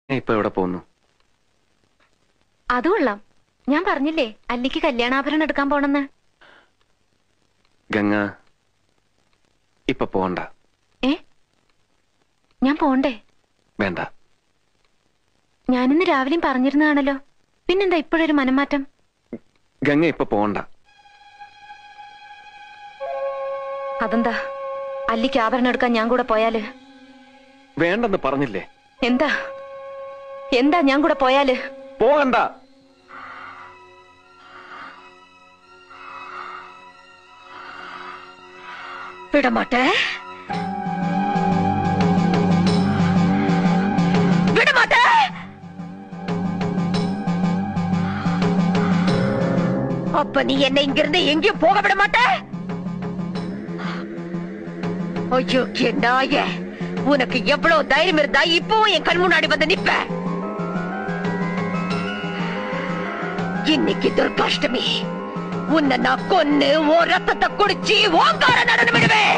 ഇപ്പൊ എവിടെ പോകുന്നു അത് കൊള്ളാം ഞാൻ പറഞ്ഞില്ലേ അല്ലിക്ക് കല്യാണാഭരണം എടുക്കാൻ പോണെന്ന് ഗംഗ ഇപ്പൊ പോണ്ട ഏ ഞാൻ പോണ്ടേ വേണ്ട ഞാനിന്ന് രാവിലെയും പറഞ്ഞിരുന്നതാണല്ലോ പിന്നെന്താ ഇപ്പോഴൊരു മനംമാറ്റം ഗംഗ ഇപ്പൊ പോണ്ട അതെന്താ അല്ലിക്ക് ആഭരണം എടുക്കാൻ ഞാൻ കൂടെ പോയാല് വേണ്ടെന്ന് പറഞ്ഞില്ലേ എന്താ എന്താ ഞാൻ കൂടെ പോയാല് പോകണ്ട വിടമാട്ടെ വിടമാട്ടെ அப்ப நீ என்ன இங்கிருந்து எங்கேயும் போக விட மாட்ட ஐயோ நாய உனக்கு எவ்வளவு தைரியம் இருந்தா இப்பவும் என் கண் முன்னாடி வந்து நிப்ப இன்னைக்கு துர்காஷ்டமி உன்னை நான் கொன்னு ஓ ரத்தத்தை குடிச்சு ஓங்கார நடனம் விடுவேன்